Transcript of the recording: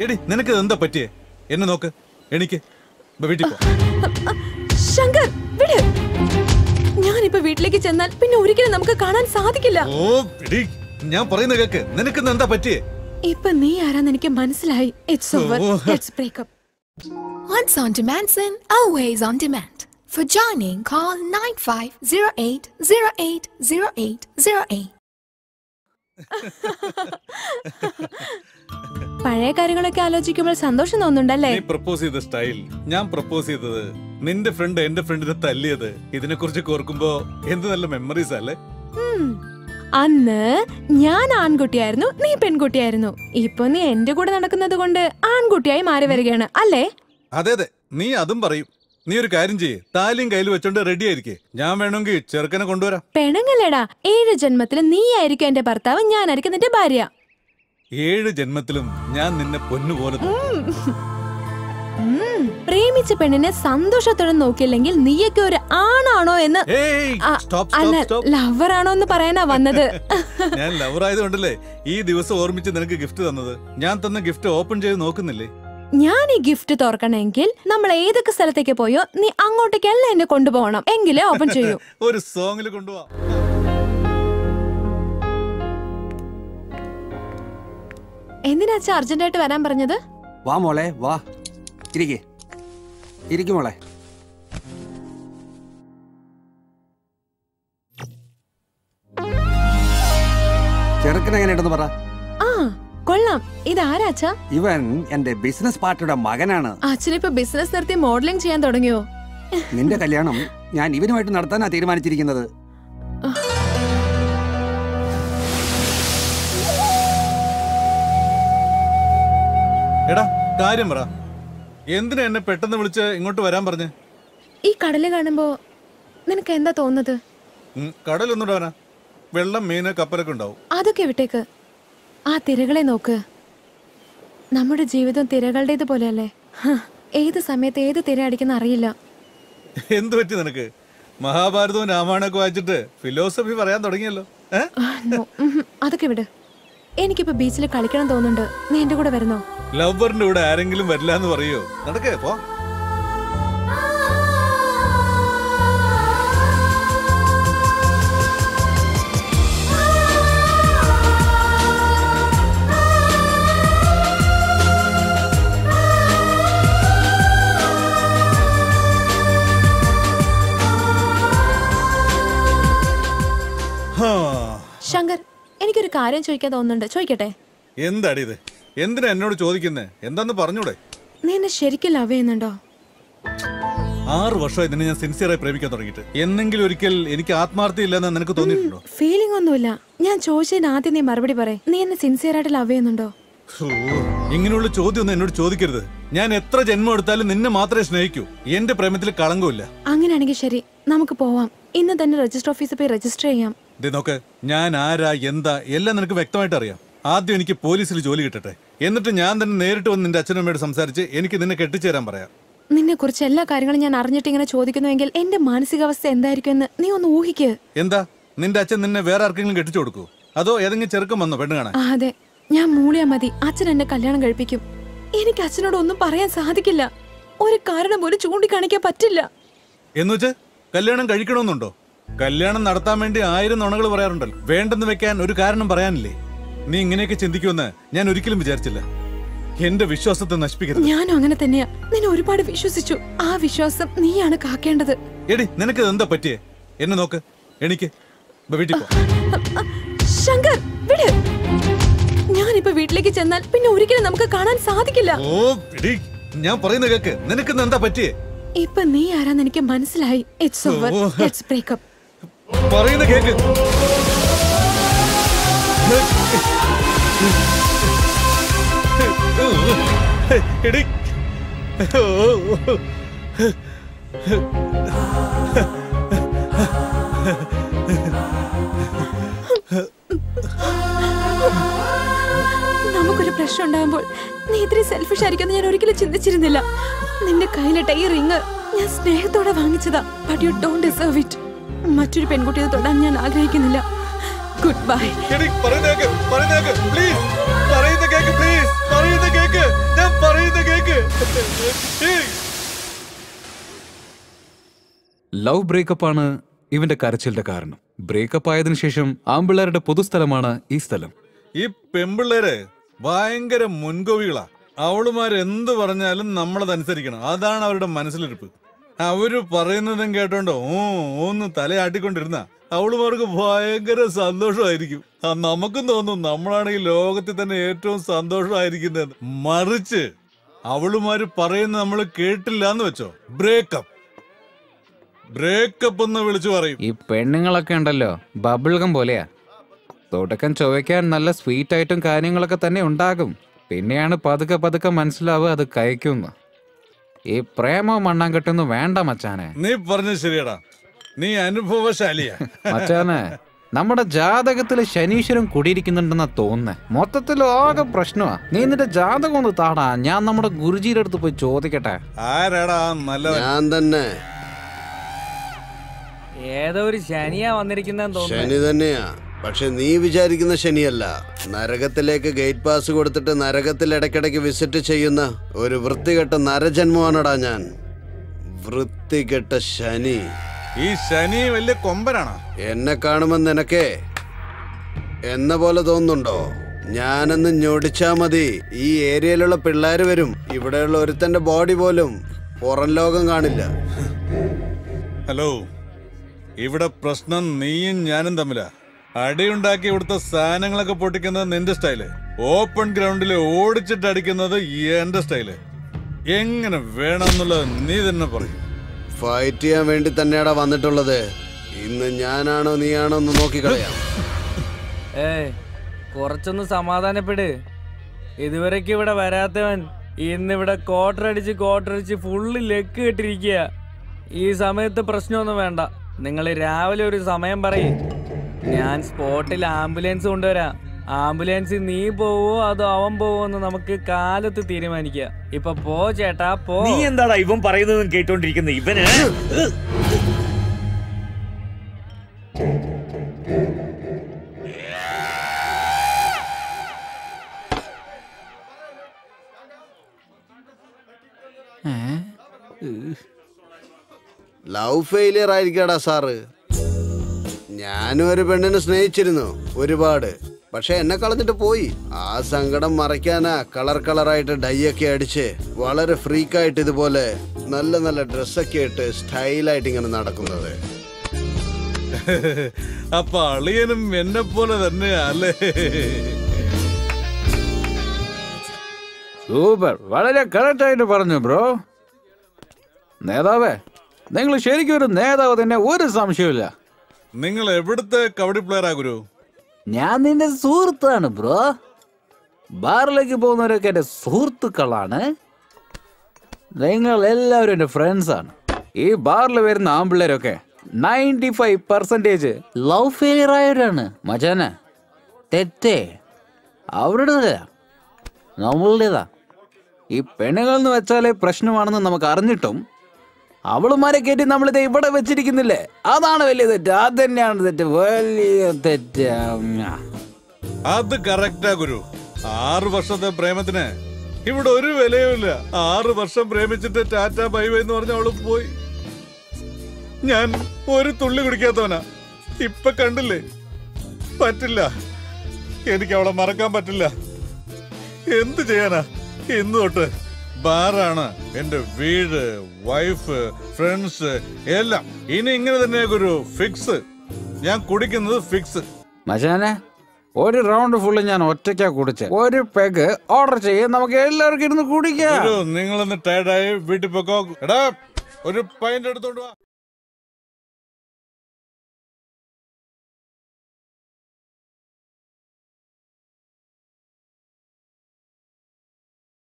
എടി നിനക്ക് എന്താ പറ്റിയേ എന്നെ നോക്ക് എനിക്ക് വീട്ടിൽ പോ ശങ്കർ വിട് ഞാനിപ്പോ വീട്ടിലേക്ക് ചെന്നാൽ പിന്നെ ഒരിക്കലും നമുക്ക് കാണാൻ സാധിക്കില്ല ഓ എടി ഞാൻ പറയുന്ന കേക്ക് നിനക്ക് ഇന്ന് എന്താ പറ്റിയേ ഇപ്പൊ നീ ആരാന്ന് എനിക്ക് മനസ്സിലായി it's over oh. Let's breakup Once on demand, sin, always on demand. For joining, call 9508080808. പഴയ കാര്യങ്ങളൊക്കെ ആലോചിക്കുമ്പോൾ സന്തോഷം തോന്നുന്നുണ്ടല്ലേ നീ പ്രപ്പോസ് ചെയ്ത സ്റ്റൈൽ ഞാൻ പ്രപ്പോസ് ചെയ്തത് നിന്റെ ഫ്രണ്ട് എന്റെ ഫ്രണ്ടിനെ തല്ലിയത് ഇതിനെ കുറിച്ച് ഓർക്കുമ്പോ എന്ത് നല്ല മെമ്മറീസ് അല്ലേ ഉം. അന്ന് ഞാൻ ആൺകുട്ടിയായിരുന്നു നീ പെൺകുട്ടിയായിരുന്നു ഇപ്പൊ നീ എന്റെ കൂടെ നടക്കുന്നത് കൊണ്ട് ആൺകുട്ടിയായി മാറി വരികയാണ് അല്ലേ അതെ അതെ നീ അതും പറയും നീ ഒരു കാര്യം ചെയ്യേ താലിയും കയ്യിൽ വെച്ചോണ്ട് റെഡി ആയിരിക്കേ ഞാൻ വേണമെങ്കിൽ ചെറുക്കനെ കൊണ്ടുവരാം പെണങ്ങല്ലേടാ ഏഴ് ജന്മത്തിൽ നീ ആയിരിക്കും എന്റെ ഭർത്താവ് ഞാനായിരിക്കും നിന്റെ ഭാര്യ ഏഴ് ജന്മത്തിലും ഞാൻ നിന്നെ പൊന്നുപോലെ നോക്കും. ഉം. പ്രേമിച്ച പെണ്ണിനെ സന്തോഷത്തോടെ നോക്കിയില്ലെങ്കിൽ നീയൊക്കെ ഒരു ആണാണോ എന്ന് ഏയ്, ആ, stop, stop, അല്ല stop. ലവറാണോ എന്ന് പറയാനാ വന്നത് ഞാൻ ലവർ ആയതുകൊണ്ടല്ലേ ഈ ദിവസം ഓർമ്മിച്ച് നിനക്ക് ഗിഫ്റ്റ് തന്നത് ഞാൻ തന്ന ഗിഫ്റ്റ് ഓപ്പൺ ചെയ്ത് നോക്കുന്നില്ലേ ഞാൻ ഈ ഗിഫ്റ്റ് തുറക്കണമെങ്കിൽ നമ്മൾ ഏതൊക്കെ സ്ഥലത്തേക്ക് പോയോ നീ അങ്ങോട്ടേക്കല്ല എന്നെ കൊണ്ടുപോകണം എങ്കിലേ ഓപ്പൺ ചെയ്യൂ ഒരു സോങ്ങിൽ കൊണ്ടുപോവാ എന്തിനാ അച്ഛാ അർജന്റായിട്ട് വരാൻ പറഞ്ഞത് വാ മോളെ വാ ഇരിക്കേ ഇരിക്കും മോളെ ചെറുക്കൻ എങ്ങനെയുണ്ടെന്ന് പറ ആ കൊള്ളാം ഇതാരാ അച്ഛാ ഇവൻ എന്റെ ബിസിനസ് പാർട്ടിയുടെ മകനാണ് അച്ഛനിപ്പോ ബിസിനസ് നിർത്തി മോഡലിംഗ് ചെയ്യാൻ തുടങ്ങിയോ നിന്റെ കല്യാണം ഞാൻ ഇവനുമായിട്ട് നടത്താനാ തീരുമാനിച്ചിരിക്കുന്നത് എടാ കാര്യം പറ എന്തിനാ എന്നെ പെട്ടെന്ന് വിളിച്ച് ഇങ്ങോട്ട് വരാൻ പറഞ്ഞ് ഈ കടല് കാണുമ്പോ നിനക്ക് എന്താ തോന്നുന്നത് ഉം, കടലൊന്നും വരാ വെള്ളം മീന് കപ്പലൊക്കെ ഉണ്ടാവും അതൊക്കെ വിട്ടേക്ക് ആ തിരകളെ നോക്ക് നമ്മുടെ ജീവിതം തിരകളുടേത് പോലെയല്ലേ ഹ, ഏത് സമയത്ത് ഏത് തിര അടിക്കുന്ന അറിയില്ല എന്ത് പറ്റി നിനക്ക് മഹാഭാരതവും രാമായണമൊക്കെ വായിച്ചിട്ട് ഫിലോസഫി പറയാൻ തുടങ്ങിയല്ലോ ഏ ആ, no. ഉം, അതൊക്കെ വിട് എനിക്കിപ്പോ ബീച്ചിൽ കളിക്കണം തോന്നുന്നുണ്ട് നീ എന്റെ കൂടെ വരുന്നോ ലവറിന്റെ കൂടെ ആരെങ്കിലും വരില്ല എന്ന് പറയോ നടക്കേ പോ ഹാ, ശങ്കർ എനിക്കൊരു കാര്യം ചോദിക്കാൻ തോന്നുന്നുണ്ട് ചോദിക്കട്ടെ എന്താടി ഇത് എന്തിനാ എന്നോട് ചോദിക്കുന്നേ എന്താന്ന് പറഞ്ഞൂടെ നീ എന്നെ ശരിക്കും ലവ് ചെയ്യുന്നുണ്ടോ ആറ് വർഷമായി നിന്നെ ഞാൻ സിൻസിയറായി പ്രേമിക്കാൻ തുടങ്ങിയിട്ട് എന്നെങ്കിലും ഒരിക്കൽ എനിക്ക് ആത്മാർത്ഥയില്ലെന്ന് നിനക്ക് തോന്നിയിട്ടുണ്ടോ ഫീലിംഗ് ഒന്നുമില്ല ഞാൻ ചോദിച്ചതിന് ആദ്യം നീ മറുപടി പറയും നീ എന്നെ സിൻസിയർ ആയിട്ട് ലവ് ചെയ്യുന്നുണ്ടോ ഹൂ, ഇങ്ങനെയുള്ള ചോദ്യം ഒന്നും എന്നോട് ചോദിക്കരുത് ഞാൻ എത്ര ജന്മം എടുത്താലും നിന്നെ മാത്രമേ സ്നേഹിക്കൂ എന്റെ പ്രേമത്തിൽ കളങ്കമില്ല അങ്ങനെയാണെങ്കിൽ ശരി നമുക്ക് പോവാം ഇന്ന് തന്നെ രജിസ്റ്റർ ഓഫീസിൽ പോയി രജിസ്റ്റർ ചെയ്യാം ദേ നോക്ക് ഞാൻ ആരാ എന്താ എല്ലാം നിനക്ക് വ്യക്തമായിട്ട് അറിയാം ആദ്യം എനിക്ക് പോലീസിൽ ജോലി കിട്ടട്ടെ എന്നിട്ട് ഞാൻ തന്നെ നേരിട്ട് വന്ന് നിന്റെ അച്ഛനും അമ്മയോട് സംസാരിച്ച് എനിക്ക് നിന്നെ കെട്ടിച്ചേരാൻ പറയാം നിന്നെ കുറിച്ച് എല്ലാ കാര്യങ്ങളും ഞാൻ അറിഞ്ഞിട്ട് ഇങ്ങനെ ചോദിക്കുന്നുവെങ്കിൽ എന്റെ മാനസികാവസ്ഥ എന്തായിരിക്കും എന്ന് നീ ഒന്ന് ഊഹിക്ക് എന്താ നിന്റെ അച്ഛൻ നിന്നെ വേറെ ആർക്കെങ്കിലും കെട്ടിച്ചു കൊടുക്കൂ അതോ ഏതെങ്കിലും ചെറുക്കം വന്നോ പെണ്ണ് കാണാൻ ആ, അതെ ഞാൻ മൂളിയാ മതി അച്ഛൻ എന്നെ കല്യാണം കഴിപ്പിക്കും എനിക്ക് അച്ഛനോട് ഒന്നും പറയാൻ സാധിക്കില്ല ഒരു കാരണം പോലും ചൂണ്ടിക്കാണിക്കാൻ പറ്റില്ല എന്നുവെച്ച് കല്യാണം കഴിക്കണമെന്നുണ്ടോ കല്യാണം നടത്താൻ വേണ്ടി ആയിരം നുണകൾ പറയാറുണ്ടല്ലോ വേണ്ടെന്ന് വെക്കാൻ ഒരു കാരണം പറയാനില്ലേ നീ ഇങ്ങനെയൊക്കെ ചിന്തിക്കുമെന്ന് ഞാൻ ഒരിക്കലും വിചാരിച്ചില്ല എന്റെ വിശ്വാസത്തെ നശിപ്പിക്കരുത് ഞാനും അങ്ങനെ തന്നെയാ നിന്നെ ഒരുപാട് വിശ്വസിച്ചു ആ വിശ്വാസം നീയാണ് കാക്കേണ്ടത് എടി നിനക്ക് എന്താ പറ്റിയേ എന്നെ നോക്ക് എനിക്ക് വീട്ടിൽ പോ ശങ്കർ വിട് ഞാനിപ്പോ വീട്ടിലേക്ക് ചെന്നാൽ പിന്നെ ഒരിക്കലും നമുക്ക് കാണാൻ സാധിക്കില്ല ഓ എടി ഞാൻ പറയുന്ന കേക്ക് നിനക്ക് എന്താ പറ്റിയേ ഇപ്പൊ നീ ആരാന്ന് എനിക്ക് മനസ്സിലായി it's over oh. Let's breakup പറയുന്ന കേക്ക് എടി നമുക്കൊരു പ്രശ്നം ഉണ്ടാകുമ്പോൾ നീ ഇത്രയും സെൽഫിഷ് ആയിരിക്കുമെന്ന് ഞാൻ ഒരിക്കലും ചിന്തിച്ചിരുന്നില്ല നിന്റെ കയ്യിലിട്ട ഈ റിങ് ഞാൻ സ്നേഹത്തോടെ വാങ്ങിച്ചതാ but you don't deserve it മറ്റൊരു പെൺകുട്ടിയെ തൊടാൻ ഞാൻ ആഗ്രഹിക്കുന്നില്ല ഗുഡ് ബൈ എടി പറയുന്ന കേക്ക് പറയുന്ന കേക്ക് പ്ലീസ് പറയുന്ന കേക്ക് പ്ലീസ് പറയുന്ന കേക്ക് ഞാൻ ലവ് ബ്രേക്കപ്പ് ആണ് ഇവന്റെ കരച്ചിലിന്റെ കാരണം ബ്രേക്കപ്പ് ആയതിനു ശേഷം ആമ്പിള്ളേരുടെ പൊതുസ്ഥലമാണ് ഈ സ്ഥലം ഈ പെമ്പിള്ളേര് ഭയങ്കര മുൻകോവികളാ അവളുമാർ എന്ത് പറഞ്ഞാലും നമ്മളതനുസരിക്കണം അതാണ് അവരുടെ മനസ്സിലിരിപ്പ് അവര് പറയുന്നതും കേട്ടോണ്ട് ഓ ഒന്ന് തലയാട്ടിക്കൊണ്ടിരുന്ന അവളുമാർക്ക് ഭയങ്കര സന്തോഷമായിരിക്കും ആ നമുക്കും തോന്നും നമ്മളാണ് ഈ ലോകത്തിൽ തന്നെ ഏറ്റവും സന്തോഷമായിരിക്കുന്നത് മറിച്ച് അവളുമാര് പറയുന്ന നമ്മൾ കേട്ടില്ല എന്ന് വെച്ചോ ബ്രേക്കപ്പ് ബ്രേക്കപ്പ് എന്ന് വിളിച്ചു പറയും ഈ പെണ്ണുങ്ങളൊക്കെ ഉണ്ടല്ലോ ബബിൾഗം പോലെയാ തുടക്കം ചുവയ്ക്കാൻ നല്ല സ്വീറ്റ് ആയിട്ടും കാര്യങ്ങളൊക്കെ തന്നെ ഉണ്ടാകും പിന്നെയാണ് പതുക്കെ പതുക്കെ മനസ്സിലാവുക അത് കഴിക്കുന്നു ഈ പ്രേമോ മണ്ണാങ്കട്ടൊന്നും വേണ്ട മച്ചാനെ നീ പറഞ്ഞത് ശരിയടാ നീ അനുഭവശാലിയാ മച്ചാനെ നമ്മുടെ ജാതകത്തിൽ ശനീശ്വരൻ കുടിയിരിക്കുന്നുണ്ടെന്നാ തോന്നുന്നേ മൊത്തത്തിൽ ആകെ പ്രശ്നമാ നീ നിന്റെ ജാതകം ഒന്ന് താടാ ഞാൻ നമ്മുടെ ഗുരുജിയുടെ അടുത്ത് പോയി ചോദിക്കട്ടെ ആരാടാ ആ നല്ലവൻ ഞാൻ തന്നെ ഏതോ ഒരു ശനിയാ വന്നിരിക്കുന്നെന്ന് തോന്നുന്നു ശനി തന്നെയാ പക്ഷെ നീ വിചാരിക്കുന്ന ശനിയല്ല നരകത്തിലേക്ക് ഗേറ്റ് പാസ് കൊടുത്തിട്ട് നരകത്തിൽ ഇടയ്ക്കിടയ്ക്ക് വിസിറ്റ് ചെയ്യുന്ന ഒരു വൃത്തികെട്ട നരജന്മമാണടാ ഞാൻ വൃത്തികെട്ട ശനി ഈ ശനി വലിയ കൊമ്പനാണോ എന്നെ കാണുമ്പോൾ നിനക്കേ എന്ന പോലെ തോന്നുന്നുണ്ടോ ഞാനൊന്ന് ഞൊടിച്ചാ മതി ഈ ഏരിയയിലുള്ള പിള്ളേര് വരും ഇവിടെയുള്ള ഒരുത്തന്റെ ബോഡി പോലും പുറം ലോകം കാണില്ല ഹലോ ഇവിടെ പ്രശ്നം നീയും ഞാനും തമ്മിലാ അടിയുണ്ടാക്കി ഇവിടുത്തെ സാധനങ്ങളൊക്കെ പൊട്ടിക്കുന്നത് നിന്റെ സ്റ്റൈല് ഓപ്പൺ ഗ്രൗണ്ടിൽ ഓടിച്ചിട്ട് അടിക്കുന്നത് എന്റെ സ്റ്റൈല് എങ്ങനെ വേണമെന്നുള്ളത് നീ തന്നെ പറയും ഫൈറ്റ് ചെയ്യാൻ വേണ്ടി തന്നെയാടാ വന്നിട്ടുള്ളത് ഇന്ന് ഞാനാണോ നീയാണോ എന്ന് നോക്കിക്കളയാം ഏയ് കുറച്ചൊന്ന് സമാധാനപ്പെട് ഇതുവരേക്ക് ഇവിടെ വരാത്തവൻ ഇന്നിവിടെ കോട്ടറടിച്ച് കോട്ടറടിച്ച് ഫുള്ള് ലെക്ക് കെട്ടിരിക്കുക ഈ സമയത്ത് പ്രശ്നമൊന്നും വേണ്ട നിങ്ങൾ രാവിലെ ഒരു സമയം പറയും ഞാൻ സ്പോട്ടിൽ ആംബുലൻസ് കൊണ്ടുവരാം ആംബുലൻസ് നീ പോവോ അതോ അവൻ പോവോ എന്ന് നമുക്ക് കാലത്ത് തീരുമാനിക്കാം ഇപ്പൊ പോ ചേട്ടാ പോ നീ എന്താടാ ഇവൻ പറയുന്നതും കേട്ടോണ്ടിരിക്കുന്നത് ഇവന് ലവ് ഫെയിലിയർ ആയിരിക്കടാ സാറ് ഞാനും ഒരു പെണ്ണിനെ സ്നേഹിച്ചിരുന്നു ഒരുപാട് പക്ഷെ എന്നെ കളഞ്ഞിട്ട് പോയി ആ സങ്കടം മറയ്ക്കാനാ കളർ കളറായിട്ട് ഡൈ ഒക്കെ അടിച്ച് വളരെ ഫ്രീക്കായിട്ട് ഇതുപോലെ നല്ല നല്ല ഡ്രസ്സൊക്കെ ഇട്ട് സ്റ്റൈലായിട്ട് ഇങ്ങനെ നടക്കുന്നത് അപ്പൊ അളിയനും എന്നെ പോലെ തന്നെയാ അല്ലേ സൂപ്പർ വളരെ കറക്റ്റ് ആയിട്ട് പറഞ്ഞു ബ്രോ നേതാവേ നിങ്ങൾ ശരിക്കും ഒരു നേതാവ് തന്നെ ഒരു സംശയമില്ല നിങ്ങൾ എവിടുത്തെ കബഡി പ്ലെയറാ ഗുരു ഞാൻ നിന്റെ സുഹൃത്താണ് ബ്രോ ബാറിലേക്ക് പോകുന്നവരൊക്കെ എന്റെ സുഹൃത്തുക്കളാണ് നിങ്ങൾ എല്ലാവരും എന്റെ ഫ്രണ്ട്സ് ആണ് ഈ ബാറിൽ വരുന്ന ആമ്പിള്ളേരൊക്കെ ninety five percentage love failure ആയവരാണ് മച്ചാനെ തെറ്റേ അവരുടേതല്ല നമ്മളുടേതാ ഈ പെണ്ണുങ്ങൾ എന്ന് വെച്ചാലേ പ്രശ്നമാണെന്ന് നമുക്ക് അറിഞ്ഞിട്ടും അവളുമാരെ കയറ്റി നമ്മളിത് ഇവിടെ വെച്ചിരിക്കുന്നില്ലേ അതാണ് വലിയ തെറ്റ് അത് തന്നെയാണ് തെറ്റ് വലിയ തെറ്റ് ഉം. അത് കറക്റ്റാ ഗുരു ആറു വർഷത്തെ പ്രേമത്തിന് ഇവിടെ ഒരു വിലയുമില്ല ആറ് വർഷം പ്രേമിച്ചിട്ട് ടാറ്റ ബൈ ബൈ എന്ന് പറഞ്ഞ അവള് പോയി ഞാൻ ഒരു തുള്ളി കുടിക്കാത്തവനാ ഇപ്പൊ കണ്ടില്ലേ പറ്റില്ല എനിക്ക് അവളെ മറക്കാൻ പറ്റില്ല എന്ത് ചെയ്യാനാ ഇന്ന് തൊട്ട് ബാറാണ് എന്റെ വീട് വൈഫ് ഫ്രണ്ട്സ് എല്ലാം ഇനി ഇങ്ങനെ തന്നെ ഗുരു ഫിക്സ് ഞാൻ കുടിക്കുന്നത് ഫിക്സ് മച്ചാനെ ഒരു റൗണ്ട് ഫുള്ള് ഞാൻ ഒറ്റയ്ക്കാ കുടിച്ച് ഒരു പെഗ് ഓർഡർ ചെയ്യും നമുക്ക് എല്ലാവർക്കും ഇരുന്ന് കുടിക്കാം ഗുരു നിങ്ങളൊന്ന് ടയർഡായി വീട്ടിൽ പോക്കോ എടാ ഒരു പൈൻ്റ് എടുത്തോണ്ട് വാ